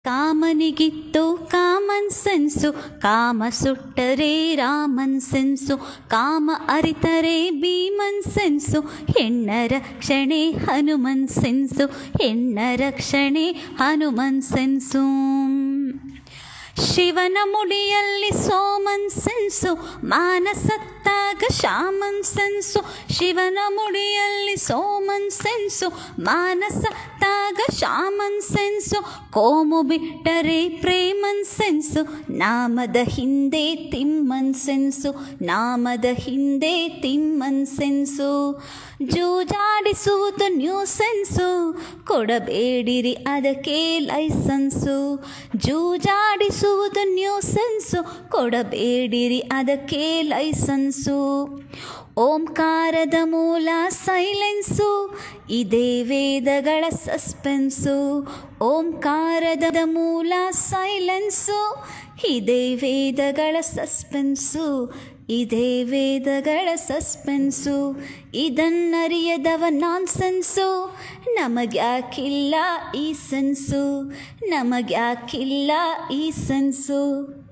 ಕಾಮನಿಗಿತ್ತು common sense ಕಾಮ ಸುಟ್ಟರೆ Raman sense ಕಾಮ ಅರಿತರೆ ಭೀಮನ್ sense ಹೆಣ್ಣ ರಕ್ಷಣೆ ಹನುಮನ್ ಸೆನ್ಸು ಹೆಣ್ಣ ರಕ್ಷಣೆ ಹನುಮನ್ ಸೆನ್ಸು ಶಿವನ ಮುಡಿಯಲ್ಲಿ ಸೋಮನ್ ಸೆನ್ಸು ಮಾನಸತ್ತಾಗ ಶಾಮನ್ ಸೆನ್ಸು ಶಿವನ ಮುಡಿಯಲ್ಲಿ ಸೋಮನ್ ಸೆನ್ಸು ಮಾನಸತ್ತಾಗ ಶಾಮನ್ ಸೆನ್ಸು ಕೋಮು ಬಿಟ್ಟರೆ ಪ್ರೇಮನ್ ಸೆನ್ಸು ನಾಮದ ಹಿಂದೆ ತಿಮ್ಮನ್ ಸೆನ್ಸು ನಾಮದ ಹಿಂದೆ ತಿಮ್ಮನ್ ಸೆನ್ಸು ಜೂಜಾಡಿಸುವುದು ನ್ಯೂ ಸೆನ್ಸು ಕೊಡಬೇಡಿರಿ ಅದಕ್ಕೆ ಲೈಸನ್ಸು ಜೂಜಾಡಿಸುವುದು ನ್ಯೂ ಸೆನ್ಸು ಕೊಡಬೇಡಿರಿ ಅದಕ್ಕೆ ಲೈಸನ್ಸು ಓಂಕಾರದ ಮೂಲ ಸೈಲೆನ್ಸು ಇದೇ ವೇದಗಳ ಸಸ್ಪೆನ್ಸು ಓಂಕಾರದ ಮೂಲ ಸೈಲೆನ್ಸು ಇದೇ ವೇದಗಳ ಸಸ್ಪೆನ್ಸು ಇದೇ ವೇದಗಳ ಸಸ್ಪೆನ್ಸು ಇದನ್ನರಿಯದವ ನಾನ್ ಸೆನ್ಸು ನಮಗ್ಯಾಕಿಲ್ಲ ಈ ಸೆನ್ಸು ನಮಗ್ಯಾಕಿಲ್ಲ ಈ ಸೆನ್ಸು